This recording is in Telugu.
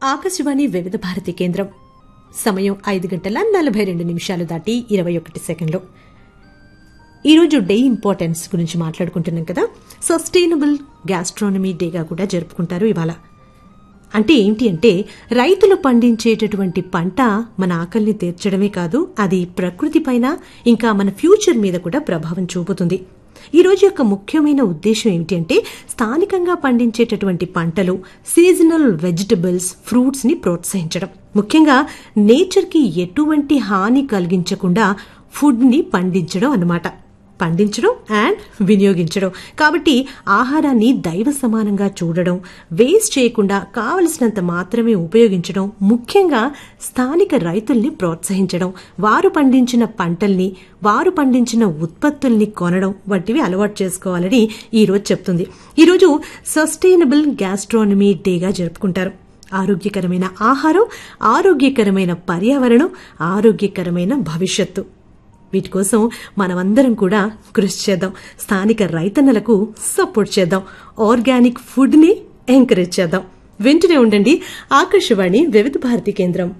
ఆకాశవాణి వివిధ భారతి కేంద్రం సమయం ఐదు గంటల నలభై రెండు నిమిషాలు దాటి ఇరవై ఒకటి సెకండ్లు ఈరోజు డే ఇంపార్టెన్స్ గురించి మాట్లాడుకుంటున్నాం కదా సస్టైనబుల్ గ్యాస్ట్రానమీ డేగా కూడా జరుపుకుంటారు ఇవాళ అంటే ఏంటి అంటే రైతులు పండించేటటువంటి పంట మన ఆకలిని తీర్చడమే కాదు అది ప్రకృతి పైన ఇంకా మన ఫ్యూచర్ మీద కూడా ప్రభావం చూపుతుంది ఈ రోజు యొక్క ముఖ్యమైన ఉద్దేశం ఏమిటి అంటే స్థానికంగా పండించేటటువంటి పంటలు సీజనల్ వెజిటబుల్స్ ఫ్రూట్స్ ని ప్రోత్సహించడం ముఖ్యంగా నేచర్ కి ఎటువంటి హాని కలిగించకుండా ఫుడ్ ని పండించడం అన్నమాట పండించడం అండ్ వినియోగించడం కాబట్టి ఆహారాన్ని దైవ సమానంగా చూడడం వేస్ట్ చేయకుండా కావలసినంత మాత్రమే ఉపయోగించడం ముఖ్యంగా స్థానిక రైతుల్ని ప్రోత్సహించడం వారు పండించిన పంటల్ని వారు పండించిన ఉత్పత్తుల్ని కొనడం వంటివి అలవాటు చేసుకోవాలని ఈ రోజు చెప్తుంది ఈరోజు సస్టైనబుల్ గ్యాస్ట్రానమీ డేగా జరుపుకుంటారు ఆరోగ్యకరమైన ఆహారం ఆరోగ్యకరమైన పర్యావరణం ఆరోగ్యకరమైన భవిష్యత్తు వీటి కోసం మనమందరం కూడా కృషి చేద్దాం స్థానిక రైతన్నలకు సపోర్ట్ చేద్దాం ఆర్గానిక్ ఫుడ్ ని ఎంకరేజ్ చేద్దాం వింటూనే ఉండండి ఆకాశవాణి వివిధ భారతి కేంద్రం